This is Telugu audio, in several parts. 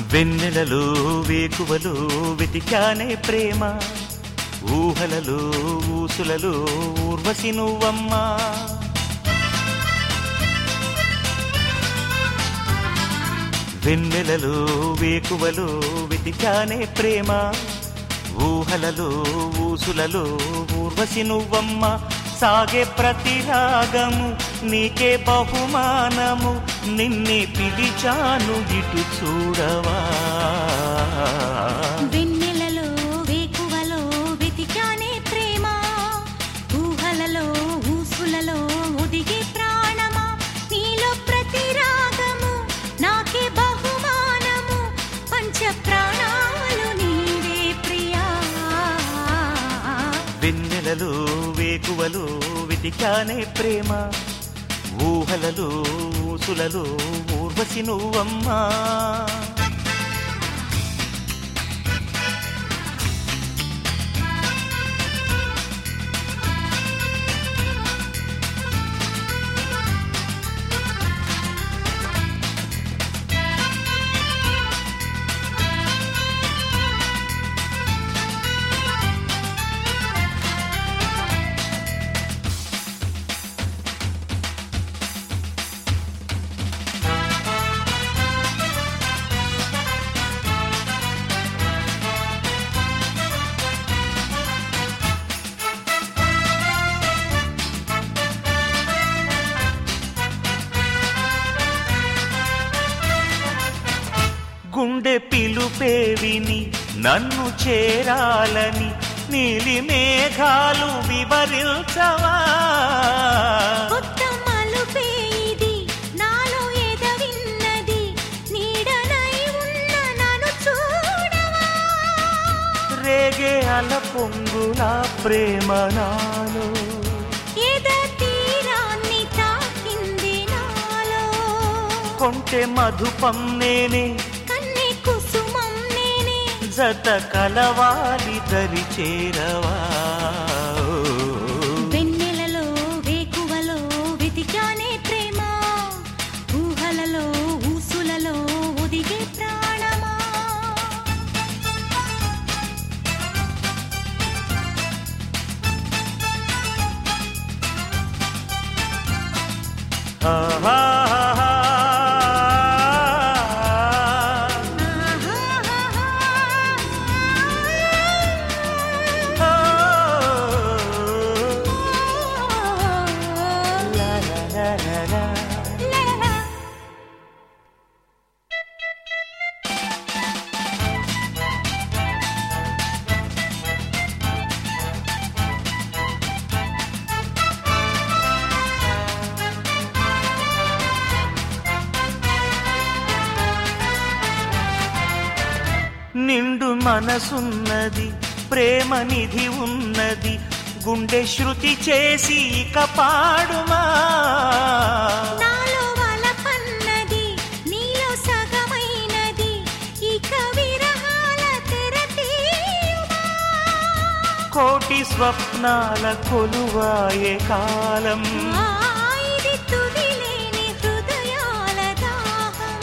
వెన్నెలలో వేకువలో వెతికానే ప్రేమ ఊహలలో ఊసులలో ఊర్వశి నువ్వమ్మా వెన్నెలలో వేకువలో వెతికానే ప్రేమ ఊహలలో ఊసులలో ఊర్వశి నువ్వమ్మ సాగే ప్రతి రాగము నీకే బహుమానము నిన్నే పిలిచాను ఇటు చూడవా వెన్నెలలో వేకువలో వెతికానే ప్రేమ ఊహలలో ఊసులలో ఒదిగే ప్రాణమా నీలో ప్రతి రాగము నాకే బహుమానము పంచ ప్రాణాలు నీవే ప్రియా వెన్నెలలో వేకువలో వెతికానే ప్రేమ ఊహలలో ఊసులలో ఊర్వశి నువ్వమ్మా గుండె పిలుపే విని నన్ను చేరాలని నీలి మేఘాలు వివరించవా కొత్త మలుపే ఇది నాలో ఎదవిన్నది నీడనై ఉన్న నన్ను చూడవా రేగే అల పొంగుల ప్రేమ నాలో ఎద తీరాన్ని తాకింది నాలో కొంటె మధుపం నేనే కన్నె కుసుమం నేనే జత కలవాలి దరి చేరవా వెన్నెలలో వేకువలో వెతికానే ప్రేమ ఊహలలో ఊసులలో ఒదిగే ప్రాణమా నిండు మనసున్నది ప్రేమ నిధి ఉన్నది గుండె శృతి చేసి ఇక పాడుమా నాలో వలపన్నది నీలో సగమైనది ఇక విరహాల తెర తీయుమా కోటి స్వప్నాల కొలువాయే కాలం ఆ, ఇది తుదిలేని హృదయాల దాహం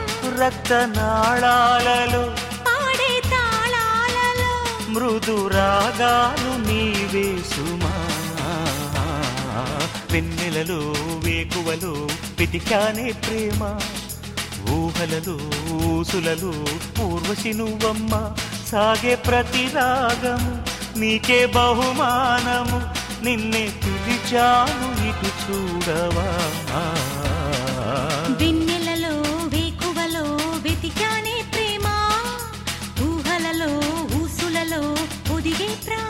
రక్తనాళాలలో పాడే తాళాలలో మృదు రాగాలు నీవే సుమా వెన్నెలలో వేకువలో వెతికానే ప్రేమ ఊహలలో ఊసులలో పూర్వశి నువ్వమ్మ సాగే ప్రతి రాగము నీకే బహుమానము నిన్నే పిలిచాను ఇటు చూడవా వెన్నెలలో వేకువలో వెతికానే ప్రేమ ఊహలలో ఊసులలో ఒదిగే ప్రాణ